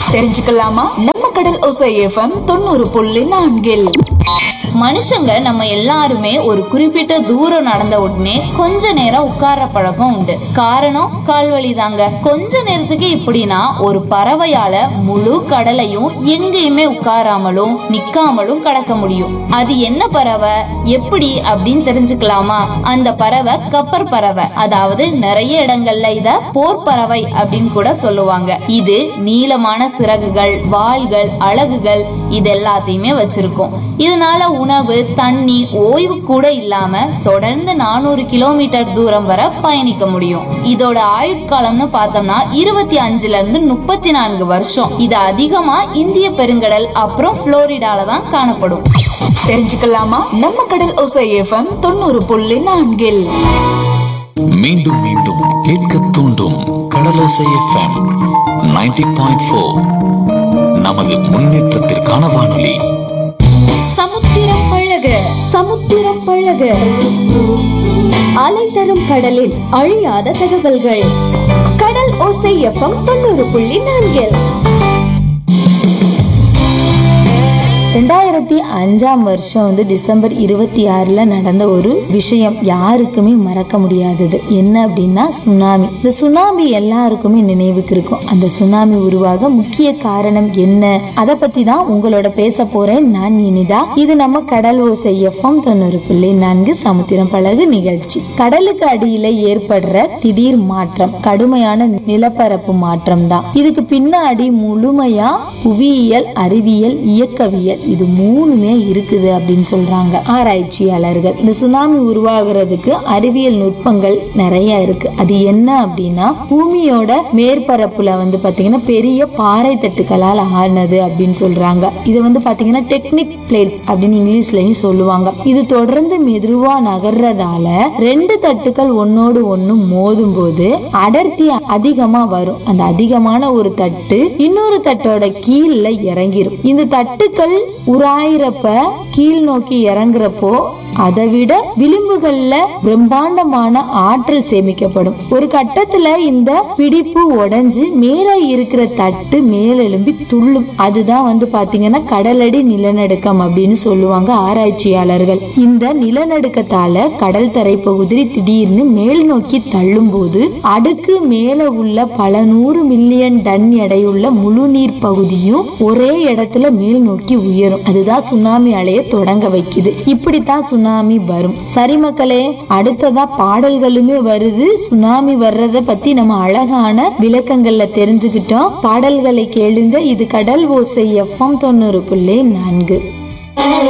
தெரிஞ்சுக்கலாமா நம்ம கடல் ஒசை எஃப்எம் தொண்ணூறு புள்ளி நான்கில் மனுஷங்க நம்ம எல்லாருமே ஒரு குறிப்பிட்ட தூரம் நடந்த உடனே கொஞ்ச நேரம் உட்கார்ற பழக்கம் உண்டு காரணம் கால்வலி தாங்க கொஞ்ச நேரத்துக்கு இப்படின்னா ஒரு பறவையால முழு கடலையும் எங்கேயுமே உட்காராமலும் நிக்காமலும் கடக்க முடியும் அது என்ன பறவை எப்படி அப்படின்னு தெரிஞ்சுக்கலாமா அந்த பறவை கப்பர் பறவை அதாவது நிறைய இடங்கள்ல இத போர் பறவை அப்படின்னு கூட சொல்லுவாங்க இது நீளமான சிறகுகள் வாள்கள் அலகுகள் இது எல்லாத்தையுமே வச்சிருக்கும் இதனால உணவு தண்ணி ஓய்வு கூட இல்லாம தொடர்ந்து நானூறு கிலோமீட்டர் தூரம் வரை பயணிக்க முடியும் இதோட ஆயுட்காலம்னு பார்த்தோம்னா இருபத்தி அஞ்சுல இருந்து முப்பத்தி நான்கு வருஷம் இது அதிகமா இந்திய பெருங்கடல் அப்புறம் புளோரிடால தான் காணப்படும் தெரிஞ்சுக்கலாமா நம்ம கடல் ஒசை எஃப்எம் தொண்ணூறு புள்ளி நான்கில் மீண்டும் மீண்டும் கேட்க தூண்டும் கடலோசை எஃப்எம் 90.4 பாயிண்ட் ஃபோர் நமது முன்னேற்றத்திற்கான வானொலி சமுத்திரம் பழக சமுத்திரம் பழக அலை தரும் கடலில் அழியாத தகவல்கள் கடல் ஓசை எஃப்எம் தொண்ணூறு புள்ளி நான்கில் ரெண்டாயிரத்தி அஞ்சாம் வருஷம் வந்து டிசம்பர் இருபத்தி ஆறுல நடந்த ஒரு விஷயம் யாருக்குமே மறக்க முடியாதது என்ன அப்படின்னா சுனாமி இந்த சுனாமி எல்லாருக்குமே நினைவுக்கு இருக்கும் அந்த சுனாமி உருவாக முக்கிய காரணம் என்ன அதை பத்தி தான் உங்களோட பேச போறேன் நான் இனிதா இது நம்ம கடல் ஓசை எஃப்எம் தொண்ணூறு புள்ளி நான்கு சமுத்திரம் பழகு நிகழ்ச்சி கடலுக்கு அடியில ஏற்படுற திடீர் மாற்றம் கடுமையான நிலப்பரப்பு மாற்றம் தான் இதுக்கு பின்னாடி முழுமையா புவியியல் அறிவியல் இயக்கவியல் இது மூணுமே இருக்குது அப்படின்னு சொல்றாங்க ஆராய்ச்சியாளர்கள் இந்த சுனாமி உருவாகிறதுக்கு அறிவியல் நுட்பங்கள் நிறைய இருக்கு அது என்ன அப்படின்னா பூமியோட மேற்பரப்புல வந்து பாத்தீங்கன்னா பெரிய பாறை தட்டுக்களால் ஆனது அப்படின்னு சொல்றாங்க இது வந்து பாத்தீங்கன்னா டெக்னிக் பிளேட்ஸ் அப்படின்னு இங்கிலீஷ்லயும் சொல்லுவாங்க இது தொடர்ந்து மெதுவா நகர்றதால ரெண்டு தட்டுக்கள் ஒன்னோடு ஒண்ணு மோதும் போது அடர்த்தி அதிகமா வரும் அந்த அதிகமான ஒரு தட்டு இன்னொரு தட்டோட கீழ்ல இறங்கிரும் இந்த தட்டுக்கள் உராயிரப்ப கீழ் நோக்கி இறங்குறப்போ அதை விட விளிம்புகள்ல பிரம்மாண்டமான ஆற்றல் சேமிக்கப்படும் ஒரு கட்டத்துல இந்த பிடிப்பு உடைஞ்சு மேல இருக்கிற தட்டு மேலெலும்பி துள்ளும் அதுதான் வந்து பாத்தீங்கன்னா கடலடி நிலநடுக்கம் அப்படின்னு சொல்லுவாங்க ஆராய்ச்சியாளர்கள் இந்த நிலநடுக்கத்தால கடல் தரை பகுதி திடீர்னு மேல் நோக்கி தள்ளும் போது அடுக்கு மேல உள்ள பல நூறு மில்லியன் டன் எடையுள்ள முழு நீர் பகுதியும் ஒரே இடத்துல மேல் நோக்கி உயரும் அதுதான் சுனாமி அலைய தொடங்க வைக்குது இப்படித்தான் சுனாமி வரும் சரி மக்களே அடுத்ததா பாடல்களுமே வருது சுனாமி வர்றத பத்தி நம்ம அழகான விளக்கங்கள்ல தெரிஞ்சுக்கிட்டோம் பாடல்களை கேளுங்க இது கடல் ஓசை எஃப்எம் தொண்ணூறு புள்ளி நான்கு